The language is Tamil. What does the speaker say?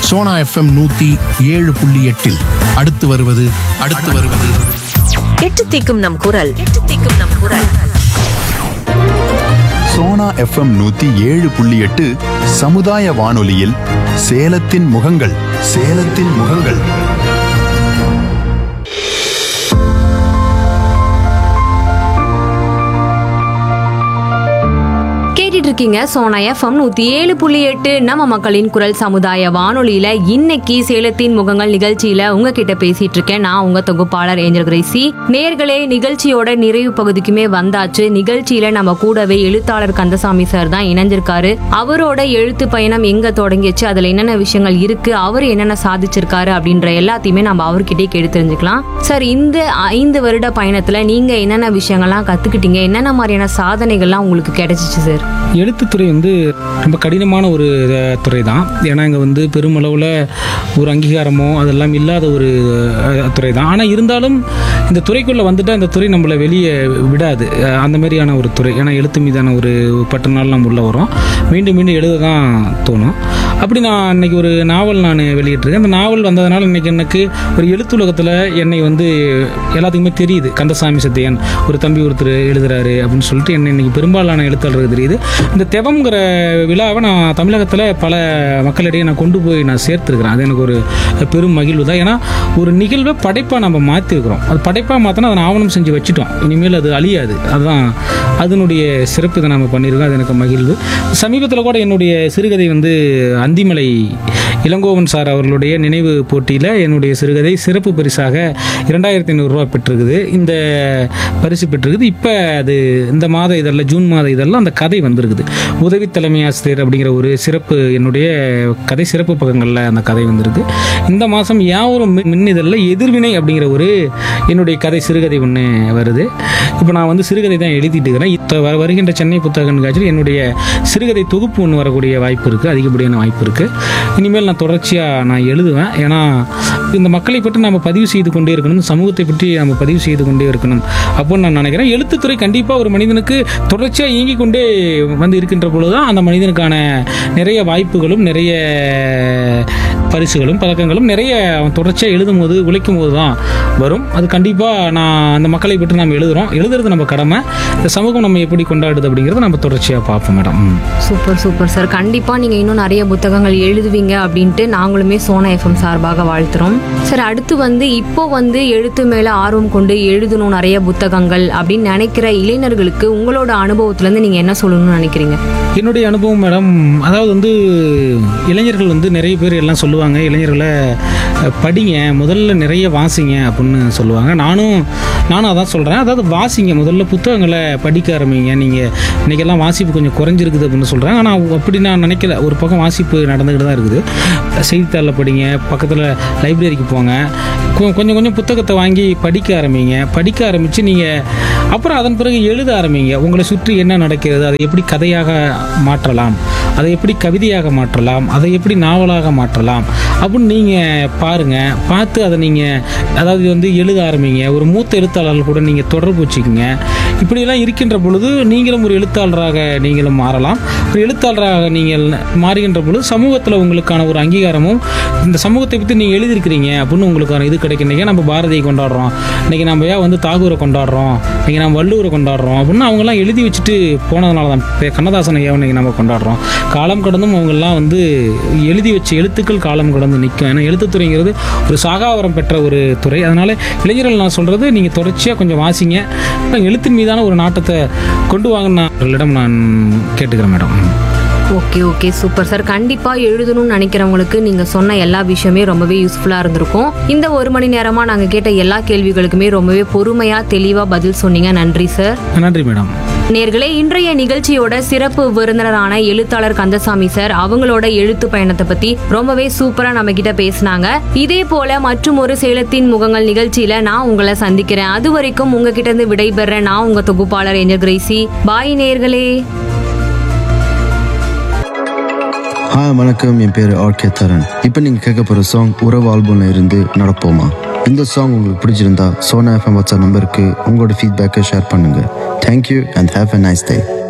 சோனா எஃப்எம் நூத்தி ஏழு புள்ளி எட்டில் அடுத்து வருவது அடுத்து வருவது எட்டு தீக்கும் நம் குரல் எட்டு தீக்கும் நம் குரல் சோனா எஃப்எம் நூத்தி ஏழு புள்ளி எட்டு சமுதாய வானொலியில் சேலத்தின் முகங்கள் சேலத்தின் முகங்கள் கேட்டுட்டு இருக்கீங்க சோனா எஃப்எம் நூத்தி ஏழு புள்ளி எட்டு நம்ம மக்களின் குரல் சமுதாய வானொலியில இன்னைக்கு சேலத்தின் முகங்கள் நிகழ்ச்சியில உங்ககிட்ட பேசிட்டு இருக்கேன் நான் உங்க தொகுப்பாளர் ஏஞ்சல் கிரேசி நேர்களே நிகழ்ச்சியோட நிறைவு பகுதிக்குமே வந்தாச்சு நிகழ்ச்சியில நம்ம கூடவே எழுத்தாளர் கந்தசாமி சார் தான் இணைஞ்சிருக்காரு அவரோட எழுத்து பயணம் எங்க தொடங்கிச்சு அதுல என்னென்ன விஷயங்கள் இருக்கு அவர் என்னென்ன சாதிச்சிருக்காரு அப்படின்ற எல்லாத்தையுமே நம்ம அவர்கிட்டயே கேட்டு தெரிஞ்சுக்கலாம் சார் இந்த ஐந்து வருட பயணத்துல நீங்க என்னென்ன விஷயங்கள்லாம் கத்துக்கிட்டீங்க என்னென்ன மாதிரியான சாதனைகள்லாம் உங்களுக்கு கிடைச்சிச்சு சார் எழுத்துத்துறை வந்து ரொம்ப கடினமான ஒரு அஹ், துறை தான் ஏன்னா இங்கே வந்து பெருமளவில் ஒரு அங்கீகாரமோ அதெல்லாம் இல்லாத ஒரு அஹ், துறை தான் ஆனால் இருந்தாலும் இந்த துறைக்குள்ளே வந்துட்டு அந்த துறை நம்மளை வெளியே விடாது அஹ், அந்த மாதிரியான ஒரு துறை ஏன்னா எழுத்து மீதான ஒரு பட்டு நாள் நம்ம உள்ளே வரோம் மீண்டும் மீண்டும் எழுத தான் தோணும் அப்படி நான் இன்னைக்கு ஒரு நாவல் நான் வெளியிட்டிருக்கேன் அந்த நாவல் வந்ததுனால இன்னைக்கு எனக்கு ஒரு எழுத்துலகத்தில் என்னை வந்து எல்லாத்துக்குமே தெரியுது கந்தசாமி சத்தியன் ஒரு தம்பி ஒருத்தர் எழுதுறாரு அப்படின்னு சொல்லிட்டு என்னை இன்னைக்கு பெரும்பாலான எழுத்தாளருக்கு தெரியுது இந்த தெவம்ங்கிற விழாவை நான் தமிழகத்தில் பல மக்களிடையே நான் கொண்டு போய் நான் சேர்த்துருக்கிறேன் அது எனக்கு ஒரு பெரும் மகிழ்வு தான் ஏன்னா ஒரு நிகழ்வை படைப்பாக நம்ம மாற்றிருக்கிறோம் அது படைப்பாக மாற்றினா அதை ஆவணம் செஞ்சு வச்சுட்டோம் இனிமேல் அது அழியாது அதுதான் அதனுடைய சிறப்பு இதை நம்ம பண்ணியிருக்கோம் அது எனக்கு மகிழ்வு சமீபத்தில் கூட என்னுடைய சிறுகதை வந்து அந்திமலை இளங்கோவன் சார் அவர்களுடைய நினைவு போட்டியில் என்னுடைய சிறுகதை சிறப்பு பரிசாக இரண்டாயிரத்தி ஐநூறுரூவா பெற்றிருக்குது இந்த பரிசு பெற்றிருக்குது இப்போ அது இந்த மாத இதழில் ஜூன் மாத இதழில் அந்த கதை வந்திருக்குது உதவி தலைமை ஆசிரியர் அப்படிங்கிற ஒரு சிறப்பு என்னுடைய கதை சிறப்பு பக்கங்களில் அந்த கதை வந்திருக்கு இந்த மாதம் யாவரும் மின் மின் இதழில் எதிர்வினை அப்படிங்கிற ஒரு என்னுடைய கதை சிறுகதை ஒன்று வருது இப்போ நான் வந்து சிறுகதை தான் எழுதிட்டு இருக்கிறேன் இப்போ வர வருகின்ற சென்னை புத்தக கண்காட்சியில் என்னுடைய சிறுகதை தொகுப்பு ஒன்று வரக்கூடிய வாய்ப்பு இருக்குது அதிகப்படியான வாய்ப்பு இருக்குது இனிமேல் நான் தொடர்ச்சியாக நான் எழுதுவேன் ஏன்னா இந்த மக்களை பற்றி நம்ம பதிவு செய்து கொண்டே இருக்கணும் இந்த சமூகத்தை பற்றி நம்ம பதிவு செய்து கொண்டே இருக்கணும் அப்படின்னு நான் நினைக்கிறேன் எழுத்துத்துறை கண்டிப்பாக ஒரு மனிதனுக்கு தொடர்ச்சியாக இயங்கிக் கொண்டே வந்து இருக்கின்ற பொழுது தான் அந்த மனிதனுக்கான நிறைய வாய்ப்புகளும் நிறைய பரிசுகளும் பதக்கங்களும் நிறைய அவன் தொடர்ச்சியாக எழுதும் போது உழைக்கும் போது தான் வரும் அது கண்டிப்பாக நான் அந்த மக்களை பற்றி நம்ம எழுதுகிறோம் எழுதுறது நம்ம கடமை இந்த சமூகம் நம்ம எப்படி கொண்டாடுது அப்படிங்கிறத நம்ம தொடர்ச்சியாக பார்ப்போம் மேடம் ம். சூப்பர் சூப்பர் சார் கண்டிப்பா நீங்க இன்னும் நிறைய புத்தகங்கள் எழுதுவீங்க அப்படின்ட்டு நாங்களுமே சோனா எஃப்எம் சார்பாக வாழ்த்துறோம் சார் அடுத்து வந்து இப்போ வந்து எழுத்து மேல ஆர்வம் கொண்டு எழுதணும் நிறைய புத்தகங்கள் அப்படின்னு நினைக்கிற இளைஞர்களுக்கு உங்களோட அனுபவத்துல இருந்து நீங்க என்ன சொல்லணும்னு நினைக்கிறீங்க என்னுடைய அனுபவம் மேடம் அதாவது வந்து இளைஞர்கள் வந்து நிறைய பேர் எல்லாம் சொல்லுவாங்க இளைஞர்களை அஹ், படிங்க முதல்ல நிறைய வாசிங்க அப்படின்னு சொல்லுவாங்க நானும் நானும் அதான் சொல்கிறேன் அதாவது வாசிங்க முதல்ல புத்தகங்களை படிக்க ஆரம்பிங்க நீங்கள் இன்றைக்கெல்லாம் வாசிப்பு கொஞ்சம் குறைஞ்சிருக்குது அப்படின்னு சொல்கிறாங்க ஆனால் அப்படி நான் நினைக்கல ஒரு பக்கம் வாசிப்பு நடந்துக்கிட்டு தான் இருக்குது செய்தித்தாளில் படிங்க பக்கத்தில் லைப்ரரிக்கு போங்க கொ- கொஞ்சம் கொஞ்சம் புத்தகத்தை வாங்கி படிக்க ஆரம்பிங்க படிக்க ஆரம்பித்து நீங்கள் அப்புறம் அதன் பிறகு எழுத ஆரம்பிங்க உங்களை சுற்றி என்ன நடக்கிறது அதை எப்படி கதையாக மாற்றலாம் அதை எப்படி கவிதையாக மாற்றலாம் அதை எப்படி நாவலாக மாற்றலாம் அப்படின்னு நீங்கள் பாருங்கள் பார்த்து அதை நீங்கள் அதாவது வந்து எழுத ஆரம்பிங்க ஒரு மூத்த எழுத்தாளர்கள் கூட நீங்கள் தொடர்பு வச்சுக்கோங்க இப்படியெல்லாம் இருக்கின்ற பொழுது நீங்களும் ஒரு எழுத்தாளராக நீங்களும் மாறலாம் ஒரு எழுத்தாளராக நீங்கள் மாறுகின்ற பொழுது சமூகத்தில் உங்களுக்கான ஒரு அங்கீகாரமும் இந்த சமூகத்தை பற்றி நீங்கள் எழுதியிருக்கிறீங்க அப்படின்னு உங்களுக்கான இது கிடைக்கும் இன்றைக்கி நம்ம பாரதியை கொண்டாடுறோம் இன்றைக்கி நம்ம ஏன் வந்து தாகூரை கொண்டாடுறோம் இன்றைக்கி நம்ம வள்ளுவரை கொண்டாடுறோம் அப்படின்னு அவங்கெல்லாம் எழுதி வச்சுட்டு போனதுனால தான் இப்ப கண்ணதாசன் ஐயாவை இன்றைக்கி நம்ம கொண்டாடுறோம் காலம் கடந்தும் அவங்கெல்லாம் வந்து எழுதி வச்ச எழுத்துக்கள் காலம் கடந்து நிற்கும் ஏன்னா எழுத்துத்துறைங்கிறது ஒரு சாகாவரம் பெற்ற ஒரு துறை அதனால் இளைஞர்கள் நான் சொல்கிறது நீங்கள் தொடர்ச்சியாக கொஞ்சம் வாசிங்க அப்புறம் எழுத்தின் மீதான ஒரு நாட்டத்தை கொண்டு வாங்கன்னு நான் உங்களிடம் நான் கேட்டுக்கிறேன் madam okay okay super sir கண்டிப்பா எழுதணும்னு நினைக்கிறவங்களுக்கு நீங்க சொன்ன எல்லா விஷயமே ரொம்பவே யூஸ்ஃபுல்லா இருந்திருக்கும் இந்த ஒரு மணி நேரமா நாங்க கேட்ட எல்லா கேள்விகளுக்குமே ரொம்பவே பொறுமையா தெளிவா பதில் சொன்னீங்க நன்றி சார் நன்றி மேடம் நேர்களே இன்றைய நிகழ்ச்சியோட சிறப்பு விருந்தினரான எழுத்தாளர் கந்தசாமி சார் அவங்களோட எழுத்து பயணத்தை பத்தி ரொம்பவே சூப்பரா நம்ம கிட்ட பேசினாங்க இதே போல மற்றும் ஒரு சேலத்தின் முகங்கள் நிகழ்ச்சியில நான் உங்களை சந்திக்கிறேன் அது வரைக்கும் உங்ககிட்ட இருந்து விடைபெறேன் நான் உங்க தொகுப்பாளர் எஞ்ச கிரேசி பாய் நேர்களே ஹாய் வணக்கம் என் பேர் ஆர்கே தரன் இப்போ நீங்கள் கேட்க போகிற சாங் உறவு ஆல்பம்ல இருந்து நடப்போமா இந்த சாங் உங்களுக்கு பிடிச்சிருந்தா சோனா எஃப்எம் வாட்ஸ்அப் நம்பருக்கு உங்களோட ஃபீட்பேக்கை ஷேர் பண்ணுங்கள் thank you and have a nice day